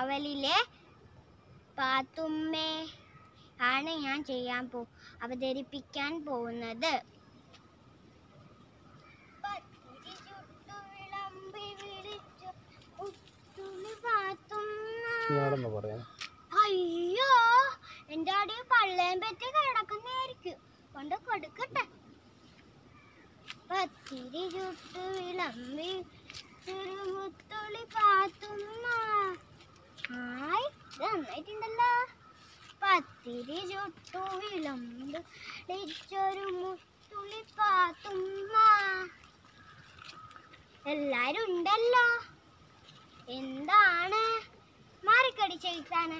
കാവലിലെ പാത്തുമ്മേ ആണ് ഞാൻ ചെയ്യാൻ പോ അവതരിപ്പിക്കാൻ പോകുന്നത് പത്തിരി ചുട്ടു വിളമ്പി വിളിച്ചു ഉത്തുളി പാത്തുമ്മ ഞാനെന്ന് പറയാം അയ്യോ എന്റെ അടി പള്ളയം പറ്റി കിടക്കുന്നതായിരിക്കും കൊണ്ട് കൊടുക്കട്ടെ പത്തിരി ചുട്ടു വിളമ്പി ചുരുമുത്തുളി പാത്തുമ്മ ഹായ് ഇത് നന്നായിട്ടുണ്ടല്ലോ പത്തിരി ചുട്ടു വിളമ്പി ഇച്ചൊരു മുത്തുളി പാത്തുമ്മ എല്ലാരും ഉണ്ടല്ലോ എന്താണ് മാറിക്കടി ചെയ്താന്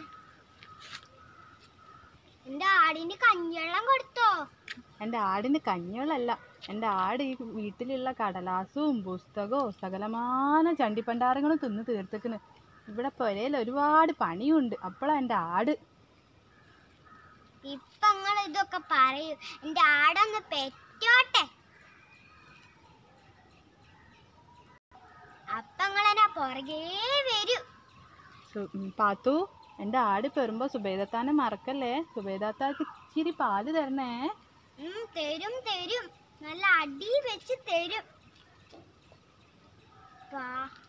എന്റെ ആടിന് കഞ്ഞിവെള്ളം കൊടുത്തോ എൻ്റെ ആടിന് കഞ്ഞികളല്ല എൻ്റെ ആട് ഈ വീട്ടിലുള്ള കടലാസും പുസ്തകവും സകലമാന ചണ്ടിപ്പണ്ടാരങ്ങളും തിന്ന് തീർത്തിക്കണ് ഇവിടെ പുരയിൽ ഒരുപാട് പണിയുണ്ട് അപ്പോഴാ എൻ്റെ ആട് ഇപ്പൊ നിങ്ങൾ ഇതൊക്കെ പറയൂ എന്റെ ആടൊന്ന് പെറ്റോട്ടെ അപ്പൊ നിങ്ങളെന്നെ പുറകേ വരൂ സു- ഉം, പാത്തു എൻ്റെ ആട് പെറുമ്പോൾ സുബൈദത്താനെ മറക്കല്ലേ സുബൈദത്താക്ക് ഇച്ചിരി പാല് തരണേ ഉം, തരും തരും നല്ല അടി വെച്ച് തരും പാ